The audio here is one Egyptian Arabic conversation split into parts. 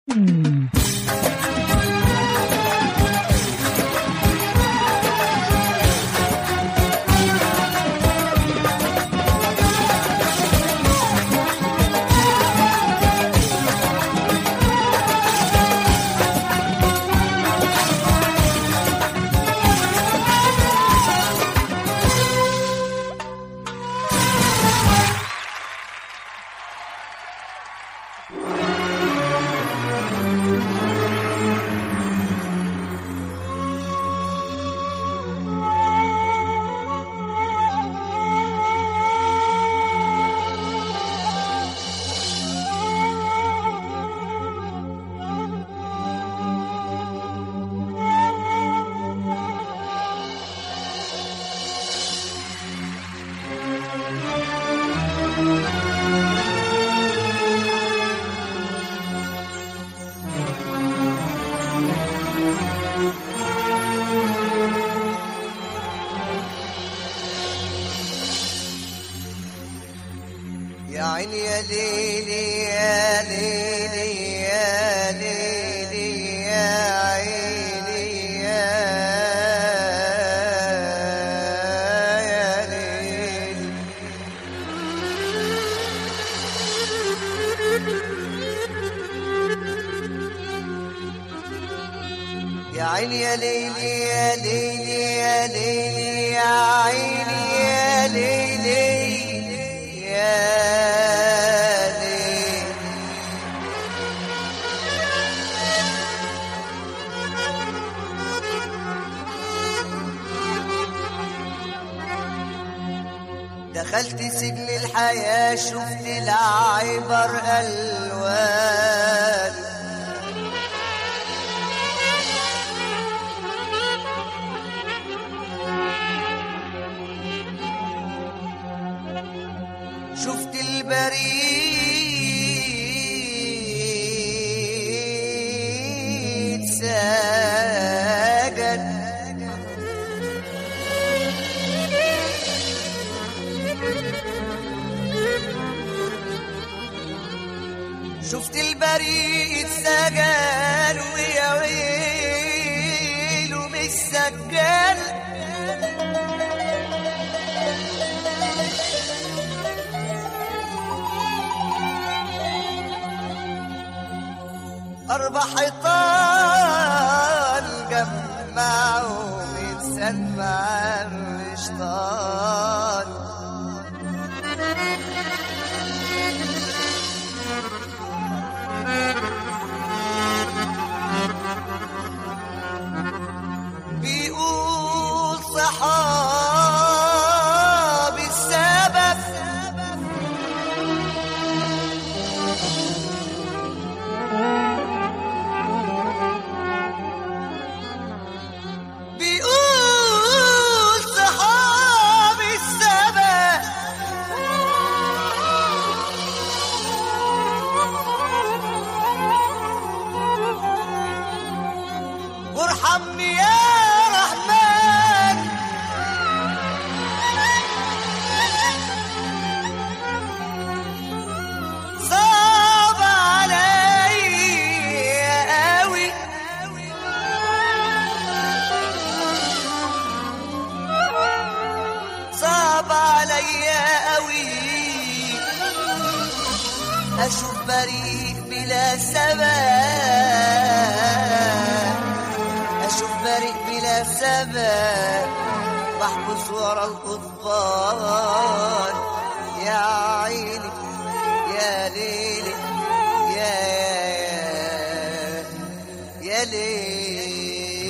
يا عيني يا ليلي يا ليلي يا ليلي يا عيني يا يا ليلي يا عيني يا ليلي يا ليلي يا ليلي يا عيني يا ليلي يا ليلي دخلت سجن الحياة شفت العبر ألوان شفت البريد ساجد شفت البريد سجل ويا ويله مش سجل أربع حيطان جمعوا من سمع الشيطان بيقول صحاب السبب بيقول صحاب السبب وارحمني يا رحمن صعب عليا قوي صعب عليا قوي اشوف بريء بلا سبب اشوف بريء بلا سبب واحبس ورا القضبان يا عيني يا ليلي يا يا يا ليلي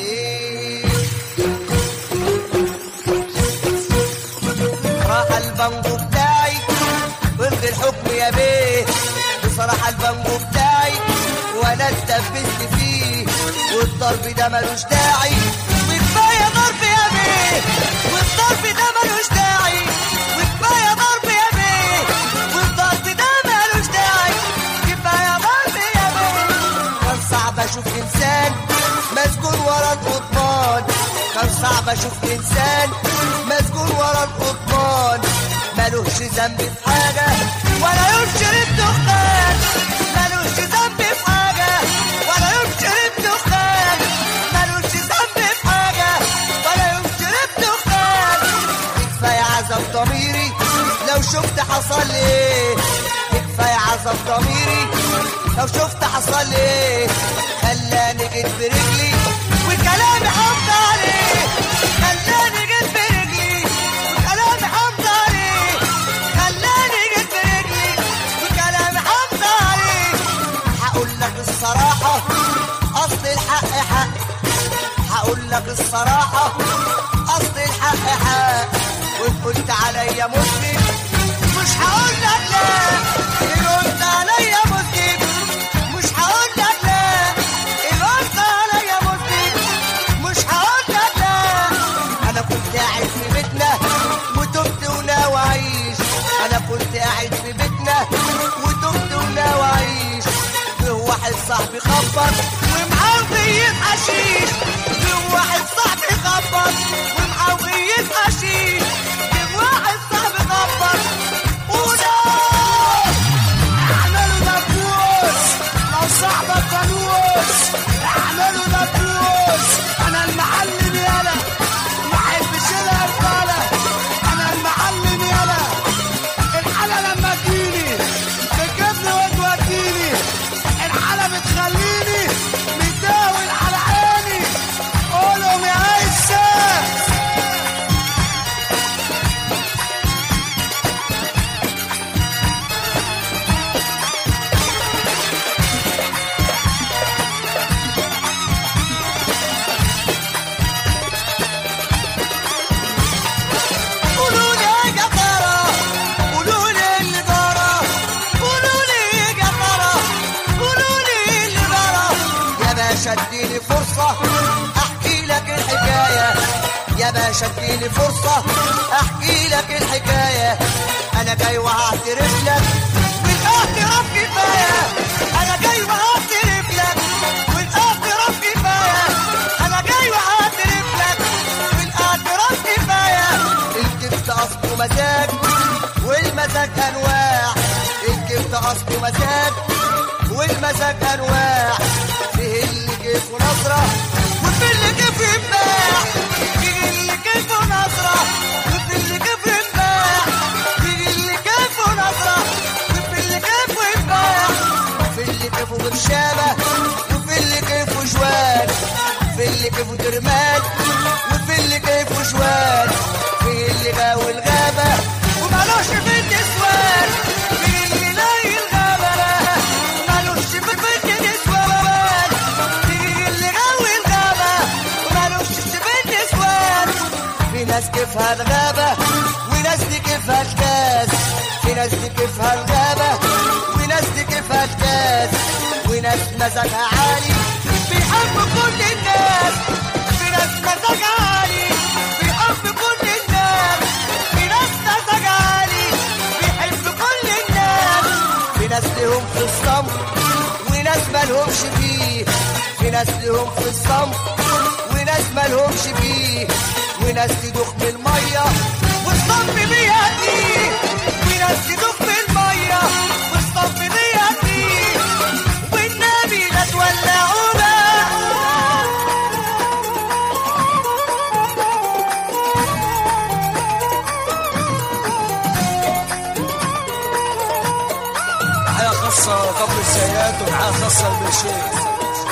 راح البنجو بتاعي وفي الحكم يا بيه بصراحة البنجو بتاعي وانا اتدبست فيه والضرب ده ملوش داعي وكفاية ضرب يا بيه والضرب ده ملوش داعي وكفاية ضرب يا بيه والضرب ده ملوش داعي كفاية ضرب يا بيه كان صعب اشوف انسان مسجون ورا القضبان كان صعب اشوف انسان مسجون ورا القضبان ملوش ذنب في حاجة ولا ينشر الدخان ملوش ذنب في حاجة حصل لي ايه كفايه عذاب ضميري لو شفت حصل لي ايه خلاني جيت برجلي وكلامي حمد عليه خلاني جيت برجلي وكلامي حمد عليه خلاني جيت برجلي وكلامي حمد عليه هقول لك الصراحه اصل الحق حق هقول لك الصراحه اصل الحق حق وان قلت عليا مسلم مش هقول لك لا ان قلت عليا مسلم مش هقول لك لا ان قلت عليا مسلم مش هقول لك لا انا كنت قاعد في بيتنا وتبت وناوي اعيش انا كنت قاعد في بيتنا وتبت وناوي اعيش جه واحد صاحبي خبط ومعاه غية حشيش جه واحد صاحبي خبط ومعاه غية حشيش جه واحد صاحبي خبط ونار اعملوا دبوس لو صاحبك فانوس اعملوا دبوس انا المعلم يالا ما احبش الهرجله انا المعلم يالا الحاله لما تجيني تجيبني وتوديني الحاله بتخليني متداول على عيني قولهم يا عيسى قولوا لي يا جبارة قولوا لي اللي دارة قولوا لي يا جبارة قولوا لي اللي دارة يا باشا اديني فرصة احكي لك الحكاية يا باشا اديني فرصة احكي لك الحكاية انا جاي وهعترف لك والاعتراف كفاية انا جاي وهعترف لك والاعتراف كفاية انا جاي وهعترف لك والاعتراف كفاية الكبت اصله مزاج والمزاج انواع الكبت اصله مزاج والمزاج انواع فيه اللي كيفه نظرة وفي اللي كيفه يباع فيه اللي كيفه نظرة وفي اللي كيفه يباع فيه اللي كيفه نظرة وفي اللي كيفه يباع في اللي كيفه برشامة وفي اللي كيفه جوان في اللي كيفه ترمال وفي اللي كيفه جوان في اللي غاوي الغابة ومالوش في النسوان في اللي لاقي الغابة لا ومالوش في النسوان في اللي غاوي الغابة ومالوش في النسوان في ناس كيفها الغابة وناس دي كيفها الكاس في ناس دي كيفها الغابة وناس دي كيفها الكاس وناس مزاجها عالي بيحب كل الناس في ناس مزاجها عالي بيحب كل الناس في ناس مزاجها عالي بيحب كل الناس في ناس لهم في الصمت وناس مالهمش فيه في ناس لهم في الصمت وناس مالهمش فيه وناس تدوخ من المية والصمت بيهديه وناس تدوخ من المية والصمت بيهديه والنبي لا تولعونا تحية خاصة قبل السيئات وتحية خاصة للشيخ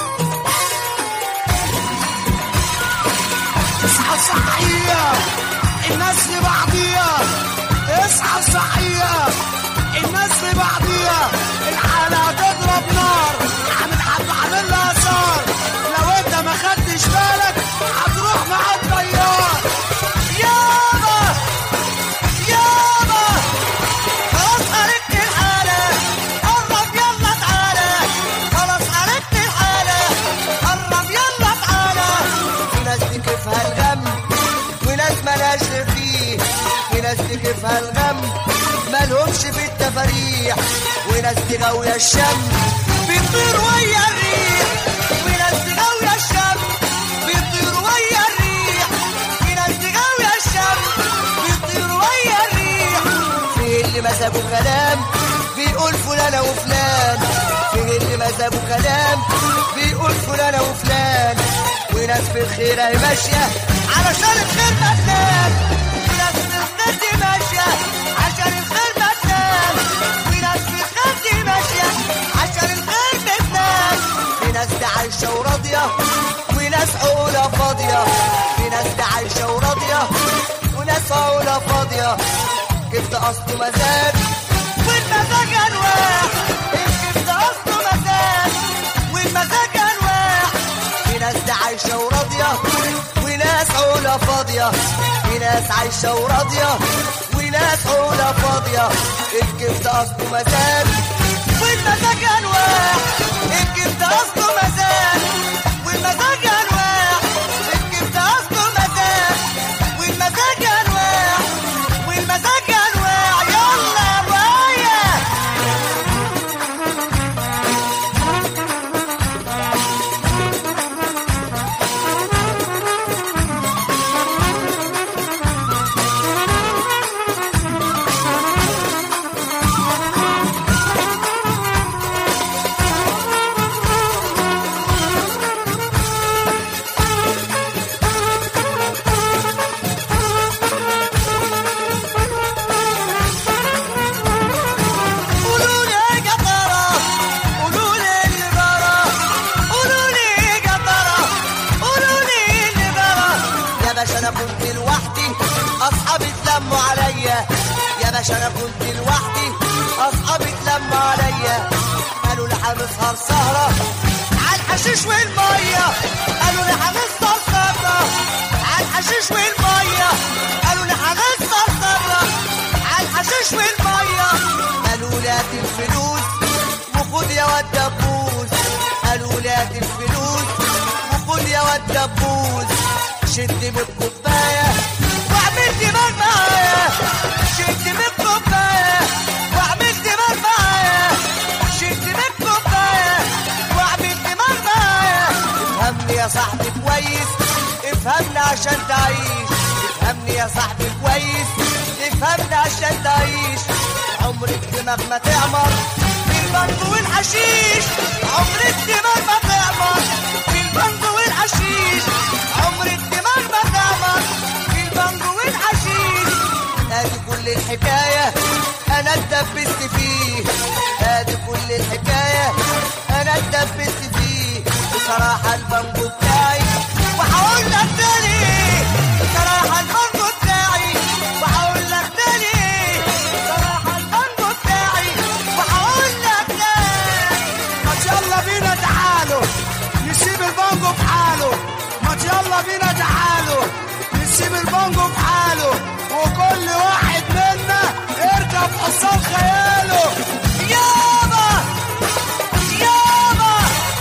اصحى صحية الناس لبعضيها اصحى صحية الناس لبعضيها الحالة هتضرب نار عامل حد عامل لها صار لو انت ما خدتش بالك هتروح مع الطيار يابا يابا خلاص عرفت الحالة قرب يلا تعالى خلاص عرفت الحالة قرب يلا تعالى في ناس دي كيفها الغم وناس ملاش فيه في ناس دي كيفها الغم مالهمش في التفاريح وناس دي غاوية الشم بيطير ويا الريح وناس دي غاوية الشم بيطير ويا الريح في ناس دي غاوية الشم بيطير ويا الريح في اللي مزاجه كلام بيقول فلانة وفلان في اللي مزاجه كلام بيقول فلانة وفلان وناس في الخير اهي ماشية علشان الخير ما تنام وناس في الخير دي ماشية عشان الخير ما تنام اصله مزاج والمزاج انواع الكبده اصله مزاج والمزاج انواع في ناس دي عايشه وراضيه وناس عقولها فاضيه في ناس عايشه وراضيه وناس عقولها فاضيه الكبده اصله مزاج والمزاج انواع الكبده اصله مزاج والمزاج انواع الكبده اصله مزاج والمزاج انواع والمزاج انواع يلا يا بايا قولوا لي يا جبارة قولوا لي اللي برا قولوا لي يا جبارة قولوا لي اللي برا يا باشا انا كنت لوحدي اصحابي اتلموا عليا يا باشا انا كنت لوحدي اصحابي اتلموا عليا قالوا لي هنسهر سهرة على الحشيش والمية قالوا لي هنسهر سهرة على الحشيش والمية قالوا لي هنسهر سهرة على الحشيش والمية قالوا لي هات الفلوس وخد يا واد دبوس قالوا لي هات الفلوس وخد يا واد دبوس شد بالكوباية واعمل دماغ معايا شد بالكوباية واعمل دماغ معايا شد بالكوباية واعمل دماغ معايا افهمني يا صاحبي كويس افهمني عشان تعيش افهمني يا صاحبي كويس افهمني عشان تعيش عمر الدماغ ما تعمر في البنك والحشيش عمر الدماغ ما تعمر في البنك والحشيش عمر الدماغ ما تعمر في البنك والحشيش ادي كل الحكاية انا اتدبست فيه ادي كل الحكاية انا اتدبست فيه بصراحة البنجو بتاعي وهقول لك تاني بصراحة البنجو بتاعي وهقول لك تاني بصراحة البنجو بتاعي وهقول لك تاني ما يلا بينا تعالوا نسيب البانجو بحاله ما يلا بينا تعالوا نسيب البانجو بحاله وكل واحد منا يركب حصان خياله يابا يابا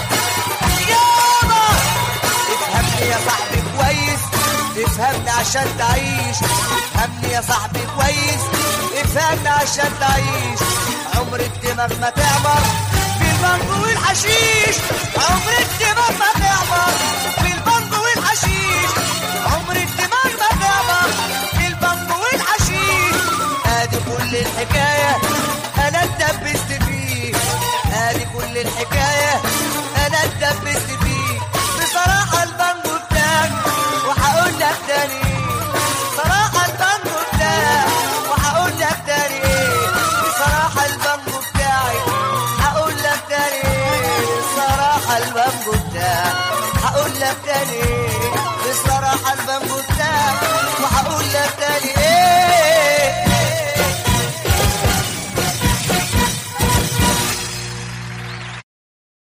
يابا افهمني يا صاحبي كويس افهمني عشان تعيش افهمني يا صاحبي كويس افهمني عشان تعيش عمر الدماغ ما تعمر في البنك والحشيش عمر الدماغ ما تعمر في البنك والحشيش عمر الدماغ ما تعمر في البنك والحشيش ادي كل الحكاية انا اتدبست فيه ادي كل الحكاية انا اتدبست فيه بصراحة البانجو بتاعك وهقول لك تاني صراحة البانجو بتاعك وهقول لك تاني بصراحة البانجو بتاعي هقول لك تاني صراحة البانجو بتاعك هقول لك تاني